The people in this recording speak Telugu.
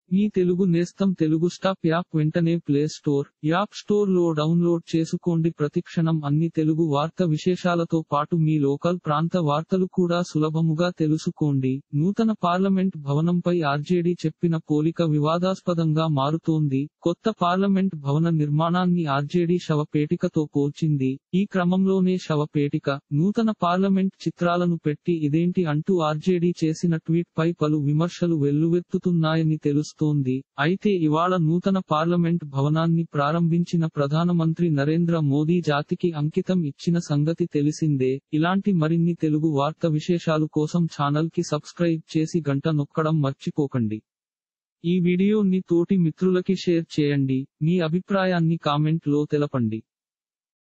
మీ తెలుగు నేస్తం తెలుగు స్టాప్ యాప్ వెంటనే ప్లే స్టోర్ యాప్ స్టోర్ లో డౌన్లోడ్ చేసుకోండి ప్రతిక్షణం అన్ని తెలుగు వార్త విశేషాలతో పాటు మీ లోకల్ ప్రాంత వార్తలు కూడా సులభముగా తెలుసుకోండి నూతన పార్లమెంట్ భవనంపై ఆర్జేడీ చెప్పిన పోలిక వివాదాస్పదంగా మారుతోంది కొత్త పార్లమెంట్ భవన నిర్మాణాన్ని ఆర్జేడీ శవపేటికతో పోల్చింది ఈ క్రమంలోనే శవపేటిక నూతన పార్లమెంట్ చిత్రాలను పెట్టి ఇదేంటి అంటూ ఆర్జేడీ చేసిన ట్వీట్ పై పలు విమర్శలు వెల్లువెత్తుతున్నాయని తెలుస్తోంది అయితే ఇవాళ నూతన పార్లమెంట్ భవనాన్ని ప్రారంభించిన ప్రధానమంత్రి నరేంద్ర మోదీ జాతికి అంకితం ఇచ్చిన సంగతి తెలిసిందే ఇలాంటి మరిన్ని తెలుగు వార్త విశేషాలు కోసం ఛానల్ కి సబ్స్క్రైబ్ చేసి గంట నొక్కడం మర్చిపోకండి ఈ వీడియోని తోటి మిత్రులకి షేర్ చేయండి మీ అభిప్రాయాన్ని కామెంట్ లో తెలపండి